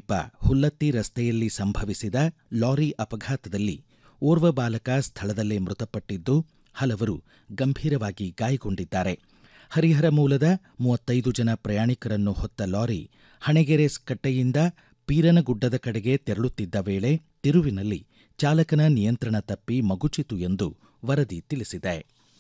ಸಮೀಪ ಹುಲ್ಲತ್ತಿ ರಸ್ತೆಯಲ್ಲಿ ಸಂಭವಿಸಿದ ಲಾರಿ ಅಪಘಾತದಲ್ಲಿ ಓರ್ವ ಬಾಲಕ ಸ್ಥಳದಲ್ಲೇ ಮೃತಪಟ್ಟಿದ್ದು ಹಲವರು ಗಂಭೀರವಾಗಿ ಗಾಯಗೊಂಡಿದ್ದಾರೆ ಹರಿಹರ ಮೂಲದ ಮೂವತ್ತೈದು ಜನ ಪ್ರಯಾಣಿಕರನ್ನು ಹೊತ್ತ ಲಾರಿ ಹಣೆಗೆರೆ ಕಟ್ಟೆಯಿಂದ ಪೀರನಗುಡ್ಡದ ಕಡೆಗೆ ತೆರಳುತ್ತಿದ್ದ ವೇಳೆ ತಿರುವಿನಲ್ಲಿ ಚಾಲಕನ ನಿಯಂತ್ರಣ ತಪ್ಪಿ ಮಗುಚಿತು ಎಂದು ವರದಿ ತಿಳಿಸಿದೆ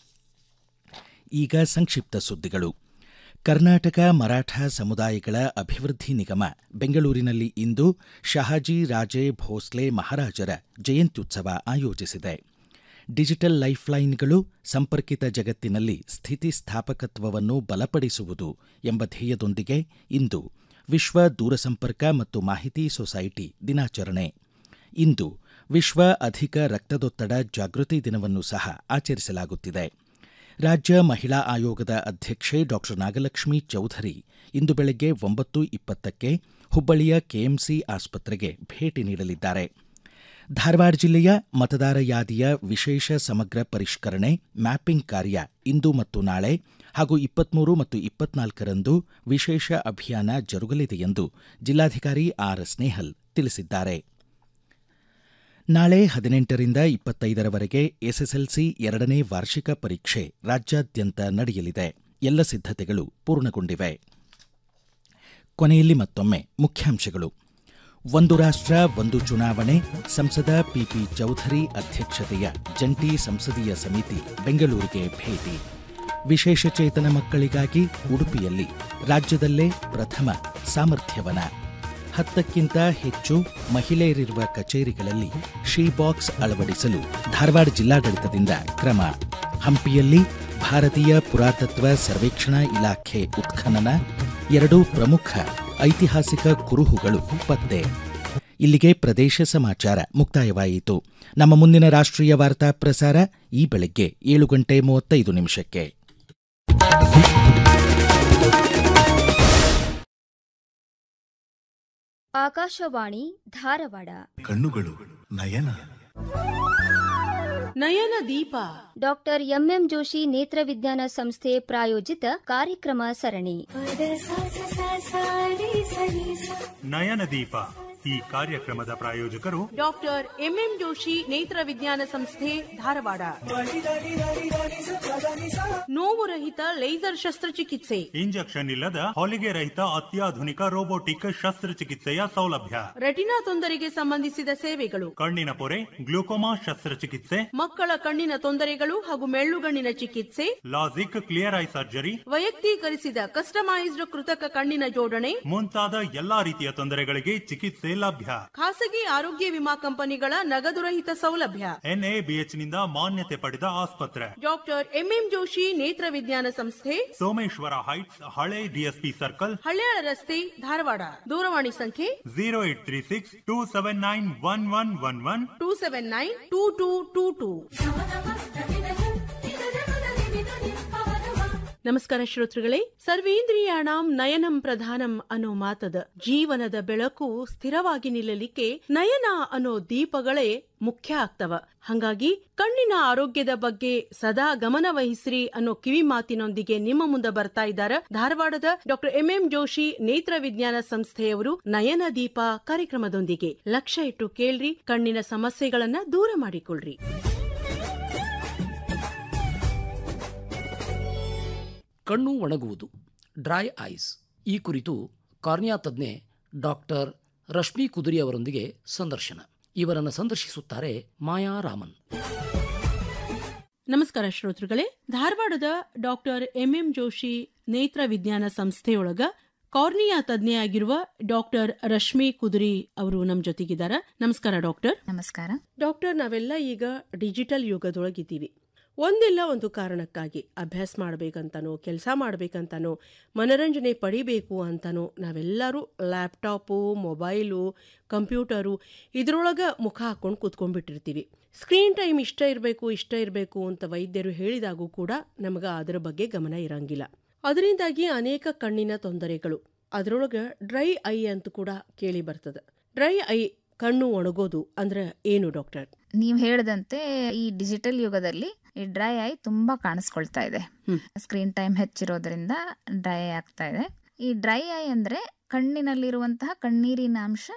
ಈಗ ಸಂಕ್ಷಿಪ್ತ ಸುದ್ದಿಗಳು ಕರ್ನಾಟಕ ಮರಾಠ ಸಮುದಾಯಗಳ ಅಭಿವೃದ್ಧಿ ನಿಗಮ ಬೆಂಗಳೂರಿನಲ್ಲಿ ಇಂದು ಶಹಾಜಿ ರಾಜೇ ಭೋಸ್ಲೆ ಮಹಾರಾಜರ ಜಯಂತ್ಯುತ್ಸವ ಆಯೋಜಿಸಿದೆ ಡಿಜಿಟಲ್ ಲೈಫ್ಲೈನ್ಗಳು ಸಂಪರ್ಕಿತ ಜಗತ್ತಿನಲ್ಲಿ ಸ್ಥಿತಿಸ್ಥಾಪಕತ್ವವನ್ನು ಬಲಪಡಿಸುವುದು ಎಂಬ ಧ್ಯೇಯದೊಂದಿಗೆ ಇಂದು ವಿಶ್ವ ದೂರಸಂಪರ್ಕ ಮತ್ತು ಮಾಹಿತಿ ಸೊಸೈಟಿ ದಿನಾಚರಣೆ ಇಂದು ವಿಶ್ವ ಅಧಿಕ ರಕ್ತದೊತ್ತಡ ಜಾಗೃತಿ ದಿನವನ್ನು ಸಹ ಆಚರಿಸಲಾಗುತ್ತಿದೆ ರಾಜ್ಯ ಮಹಿಳಾ ಆಯೋಗದ ಅಧ್ಯಕ್ಷೆ ಡಾಕ್ಟರ್ ನಾಗಲಕ್ಷ್ಮಿ ಚೌಧರಿ ಇಂದು ಬೆಳಗ್ಗೆ ಒಂಬತ್ತು ಇಪ್ಪತ್ತಕ್ಕೆ ಹುಬ್ಬಳ್ಳಿಯ ಕೆಎಂಸಿ ಆಸ್ಪತ್ರೆಗೆ ಭೇಟಿ ನೀಡಲಿದ್ದಾರೆ ಧಾರವಾಡ ಜಿಲ್ಲೆಯ ಮತದಾರ ಯಾದಿಯ ವಿಶೇಷ ಸಮಗ್ರ ಪರಿಷ್ಕರಣೆ ಮ್ಯಾಪಿಂಗ್ ಕಾರ್ಯ ಇಂದು ಮತ್ತು ನಾಳೆ ಹಾಗೂ ಇಪ್ಪತ್ಮೂರು ಮತ್ತು ಇಪ್ಪತ್ನಾಲ್ಕರಂದು ವಿಶೇಷ ಅಭಿಯಾನ ಜರುಗಲಿದೆ ಎಂದು ಜಿಲ್ಲಾಧಿಕಾರಿ ಆರ್ ಸ್ನೇಹಲ್ ತಿಳಿಸಿದ್ದಾರೆ ನಾಳೆ ಹದಿನೆಂಟರಿಂದ ಇಪ್ಪತ್ತೈದರವರೆಗೆ ಎಸ್ಎಸ್ಎಲ್ಸಿ ಎರಡನೇ ವಾರ್ಷಿಕ ಪರೀಕ್ಷೆ ರಾಜ್ಯಾದ್ಯಂತ ನಡೆಯಲಿದೆ ಎಲ್ಲ ಸಿದ್ಧತೆಗಳು ಪೂರ್ಣಗೊಂಡಿವೆ ಕೊನೆಯಲ್ಲಿ ಮತ್ತೊಮ್ಮೆ ಮುಖ್ಯಾಂಶಗಳು ಒಂದು ರಾಷ್ಟ್ರ ಒಂದು ಚುನಾವಣೆ ಸಂಸದ ಪಿಪಿ ಚೌಧರಿ ಅಧ್ಯಕ್ಷತೆಯ ಜಂಟಿ ಸಂಸದೀಯ ಸಮಿತಿ ಬೆಂಗಳೂರಿಗೆ ಭೇಟಿ ವಿಶೇಷಚೇತನ ಮಕ್ಕಳಿಗಾಗಿ ಉಡುಪಿಯಲ್ಲಿ ರಾಜ್ಯದಲ್ಲೇ ಪ್ರಥಮ ಸಾಮರ್ಥ್ಯವನ ಹತ್ತಕ್ಕಿಂತ ಹೆಚ್ಚು ಮಹಿಳೆಯರಿರುವ ಕಚೇರಿಗಳಲ್ಲಿ ಶೀ ಬಾಕ್ಸ್ ಅಳವಡಿಸಲು ಧಾರವಾಡ ಜಿಲ್ಲಾಡಳಿತದಿಂದ ಕ್ರಮ ಹಂಪಿಯಲ್ಲಿ ಭಾರತೀಯ ಪುರಾತತ್ವ ಸರ್ವೇಕ್ಷಣಾ ಇಲಾಖೆ ಉತ್ಖನನ ಎರಡೂ ಪ್ರಮುಖ ಐತಿಹಾಸಿಕ ಕುರುಹುಗಳು ಪತ್ತೆ ಇಲ್ಲಿಗೆ ಪ್ರದೇಶ ಸಮಾಚಾರ ಮುಕ್ತಾಯವಾಯಿತು ನಮ್ಮ ಮುಂದಿನ ರಾಷ್ಟ್ರೀಯ ವಾರ್ತಾ ಪ್ರಸಾರ ಈ ಬೆಳಗ್ಗೆ ಏಳು ಗಂಟೆ ಮೂವತ್ತೈದು ನಿಮಿಷಕ್ಕೆ ಆಕಾಶವಾಣಿ ಧಾರವಾಡ ಕಣ್ಣುಗಳು ನಯನ ನಯನ ದೀಪ ಡಾಕ್ಟರ್ ಎಂಎಂ ಜೋಶಿ ನೇತ್ರ ವಿಜ್ಞಾನ ಸಂಸ್ಥೆ ಪ್ರಾಯೋಜಿತ ಕಾರ್ಯಕ್ರಮ ಸರಣಿ ನಯನ ದೀಪ ಈ ಕಾರ್ಯಕ್ರಮದ ಪ್ರಾಯೋಜಕರು ಡಾಕ್ಟರ್ ಎಂಎಂ ಜೋಶಿ ನೇತ್ರ ವಿಜ್ಞಾನ ಸಂಸ್ಥೆ ಧಾರವಾಡ ನೋವು ರಹಿತ ಲೇಸರ್ ಶಸ್ತ್ರಚಿಕಿತ್ಸೆ ಇಂಜೆಕ್ಷನ್ ಇಲ್ಲದ ಹೊಲಿಗೆ ರಹಿತ ಅತ್ಯಾಧುನಿಕ ರೋಬೋಟಿಕ್ ಶಸ್ತ್ರಚಿಕಿತ್ಸೆಯ ಸೌಲಭ್ಯ ರೆಟಿನಾ ತೊಂದರೆಗೆ ಸಂಬಂಧಿಸಿದ ಸೇವೆಗಳು ಕಣ್ಣಿನ ಪೊರೆ ಗ್ಲೂಕೋಮಾ ಶಸ್ತ್ರಚಿಕಿತ್ಸೆ ಮಕ್ಕಳ ಕಣ್ಣಿನ ತೊಂದರೆಗಳು ಹಾಗೂ ಮೆಳ್ಳುಗಣ್ಣಿನ ಚಿಕಿತ್ಸೆ ಲಾಸಿಕ್ ಕ್ಲಿಯರ್ ಐ ಸರ್ಜರಿ ವೈಯಕ್ತೀಕರಿಸಿದ ಕಸ್ಟಮೈಸ್ಡ್ ಕೃತಕ ಕಣ್ಣಿನ ಜೋಡಣೆ ಮುಂತಾದ ಎಲ್ಲಾ ರೀತಿಯ ತೊಂದರೆಗಳಿಗೆ ಚಿಕಿತ್ಸೆ ಲಭ್ಯ ಖಾಸಗಿ ಆರೋಗ್ಯ ವಿಮಾ ಕಂಪನಿಗಳ ನಗದುರಹಿತ ಸೌಲಭ್ಯ ಎನ್ಎಬಿಎಚ್ ನಿಂದ ಮಾನ್ಯತೆ ಪಡೆದ ಆಸ್ಪತ್ರೆ ಡಾಕ್ಟರ್ ಎಂಎಂ ಜೋಶಿ ನೇತ್ರ ವಿಜ್ಞಾನ ಸಂಸ್ಥೆ ಸೋಮೇಶ್ವರ ಹೈಟ್ಸ್ ಹಳೆ ಡಿಎಸ್ಪಿ ಸರ್ಕಲ್ ಹಳ್ಯಾಳ ರಸ್ತೆ ಧಾರವಾಡ ದೂರವಾಣಿ ಸಂಖ್ಯೆ zero eight three six two seven nine one one one one two seven nine two two two two ನಮಸ್ಕಾರ ಶ್ರೋತೃಗಳೇ ಸರ್ವೇಂದ್ರಿಯಾಣಂ ನಯನಂ ಪ್ರಧಾನಂ ಅನ್ನೋ ಮಾತದ ಜೀವನದ ಬೆಳಕು ಸ್ಥಿರವಾಗಿ ನಿಲ್ಲಲಿಕ್ಕೆ ನಯನ ಅನ್ನೋ ದೀಪಗಳೇ ಮುಖ್ಯ ಆಗ್ತವ ಹಂಗಾಗಿ ಕಣ್ಣಿನ ಆರೋಗ್ಯದ ಬಗ್ಗೆ ಸದಾ ಗಮನ ವಹಿಸ್ರಿ ಅನ್ನೋ ಕಿವಿ ಮಾತಿನೊಂದಿಗೆ ನಿಮ್ಮ ಮುಂದೆ ಬರ್ತಾ ಇದ್ದಾರೆ ಧಾರವಾಡದ ಡಾಕ್ಟರ್ ಎಂಎಂ ಜೋಶಿ ನೇತ್ರ ವಿಜ್ಞಾನ ಸಂಸ್ಥೆಯವರು ನಯನ ದೀಪ ಕಾರ್ಯಕ್ರಮದೊಂದಿಗೆ ಲಕ್ಷ್ಯ ಇಟ್ಟು ಕೇಳ್ರಿ ಕಣ್ಣಿನ ಸಮಸ್ಯೆಗಳನ್ನ ದೂರ ಮಾಡಿಕೊಳ್ಳ್ರಿ ಕಣ್ಣು ಒಣಗುವುದು ಡ್ರೈ ಐಸ್ ಈ ಕುರಿತು ಕಾರ್ನಿಯಾ ತಜ್ಞೆ ಡಾಕ್ಟರ್ ರಶ್ಮಿ ಕುದುರಿ ಅವರೊಂದಿಗೆ ಸಂದರ್ಶನ ಇವರನ್ನು ಸಂದರ್ಶಿಸುತ್ತಾರೆ ಮಾಯಾ ರಾಮನ್ ನಮಸ್ಕಾರ ಶ್ರೋತೃಗಳೇ ಧಾರವಾಡದ ಡಾಕ್ಟರ್ ಎಂಎಂ ಜೋಶಿ ನೇತ್ರ ವಿಜ್ಞಾನ ಸಂಸ್ಥೆಯೊಳಗ ಕಾರ್ನಿಯಾ ತಜ್ಞೆಯಾಗಿರುವ ಡಾಕ್ಟರ್ ರಶ್ಮಿ ಕುದುರಿ ಅವರು ನಮ್ ಜೊತೆಗಿದ್ದಾರೆ ನಮಸ್ಕಾರ ಡಾಕ್ಟರ್ ನಮಸ್ಕಾರ ಡಾಕ್ಟರ್ ನಾವೆಲ್ಲ ಈಗ ಡಿಜಿಟಲ್ ಯುಗದೊಳಗಿದ್ದೀವಿ ಒಂದಿಲ್ಲ ಒಂದು ಕಾರಣಕ್ಕಾಗಿ ಅಭ್ಯಾಸ ಮಾಡ್ಬೇಕಂತನೋ ಕೆಲಸ ಮಾಡ್ಬೇಕಂತನೋ ಮನರಂಜನೆ ಪಡಿಬೇಕು ಅಂತನೋ ನಾವೆಲ್ಲರೂ ಲ್ಯಾಪ್ಟಾಪು ಮೊಬೈಲು ಕಂಪ್ಯೂಟರು ಇದ್ರೊಳಗೆ ಮುಖ ಹಾಕೊಂಡು ಕೂತ್ಕೊಂಡ್ಬಿಟ್ಟಿರ್ತೀವಿ ಸ್ಕ್ರೀನ್ ಟೈಮ್ ಇಷ್ಟ ಇರಬೇಕು ಇಷ್ಟ ಇರಬೇಕು ಅಂತ ವೈದ್ಯರು ಹೇಳಿದಾಗೂ ಕೂಡ ನಮಗೆ ಅದರ ಬಗ್ಗೆ ಗಮನ ಇರಂಗಿಲ್ಲ ಅದರಿಂದಾಗಿ ಅನೇಕ ಕಣ್ಣಿನ ತೊಂದರೆಗಳು ಅದರೊಳಗೆ ಡ್ರೈ ಐ ಅಂತ ಕೂಡ ಕೇಳಿ ಬರ್ತದೆ ಡ್ರೈ ಐ ಕಣ್ಣು ಒಣಗೋದು ಅಂದ್ರೆ ಏನು ಡಾಕ್ಟರ್ ನೀವು ಹೇಳಿದಂತೆ ಈ ಡಿಜಿಟಲ್ ಯುಗದಲ್ಲಿ ಈ ಡ್ರೈ ಐ ತುಂಬಾ ಕಾಣಿಸ್ಕೊಳ್ತಾ ಇದೆ ಹ್ಮ್. ಸ್ಕ್ರೀನ್ ಟೈಮ್ ಹೆಚ್ಚಿರೋದ್ರಿಂದ ಡ್ರೈ ಆಗ್ತಾ ಇದೆ ಈ ಡ್ರೈ ಐ ಅಂದ್ರೆ ಕಣ್ಣಿನಲ್ಲಿರುವಂತಹ ಕಣ್ಣೀರಿನ ಅಂಶ